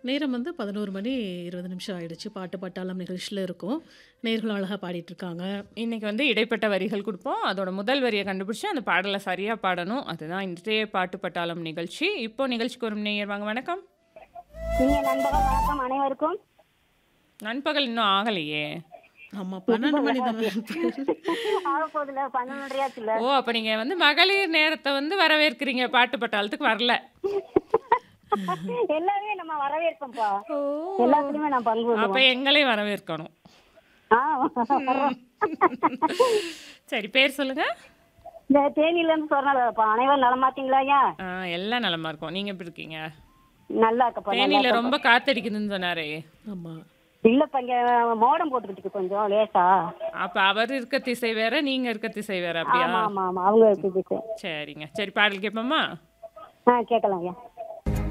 நேரம் வந்து 11 மணி 20 நிமிஷம் ஆயிடுச்சு. பாட்டு பட்டாளம் நிகழ்ச்சியில இருக்கோம். நேயர்களும் அழகா பாடிட்டுருக்காங்க. இன்னைக்கு வந்து இடைப்பட்ட வரிகள் குடுப்போம். அதோட முதல் வரிய கண்டுபிடிச்சு, அந்த பாடல சரியா பாடணும். அதுதான் இன்றைய பாட்டு பட்டாளம் நிகழ்ச்சி. இப்போ நிகழ்ச்சிக்கு வரும் நேயர் வாங்க வணக்கம். இனிய நண்பர்கள் வணக்கம் அனைவருக்கும். நண்பகல் இன்னும் ஆகலையே! ஆமா 12 மணி தானே. ஆகப்போகுதுல 11:30 ஆச்சுல்ல. ஓ! அப்ப நீங்க வந்து மகளிர் நேரத்த வந்து வரவேற்கிறீங்க. பாட்டு பட்டாளத்துக்கு வரல. எல்லாருமே நம்ம வரவேற்போம்ப்பா. ஓ! எல்லாத்துலயுமே நான் பங்கு அப்ப கொள்ளுவோம். எங்களையும் வரவேற்கணும். ஆ வர்றோம். சரி பேர் சொல்லுங்க. இந்த தேனியில இருந்து சொன்னதாப்பா. அனைவரும் நலமாட்டீங்களா ஐயா? ஆ எல்லாம் நலமா இருக்கோம். நீங்க எப்படி இருக்கீங்க? நல்லா இருக்கப்பா. நல்லா தேனியில இருக்கப்பா. ரொம்ப காத்தடிக்குதுன்னு சொன்னாரே! ஆமா. இல்லப்பா இங்க மோடம் போட்டுக்கிட்டு இருக்கு கொஞ்சம் லேசா. அப்ப அவர் இருக்க திசை வேற, நீங்க இருக்க திசை வேற அப்படியா? ஆமா ஆமா ஆமா. அவங்க இருக்குது. சரிங்க. சரி பாடல் கேட்போமா? ஆ கேட்கலாம் ஐயா.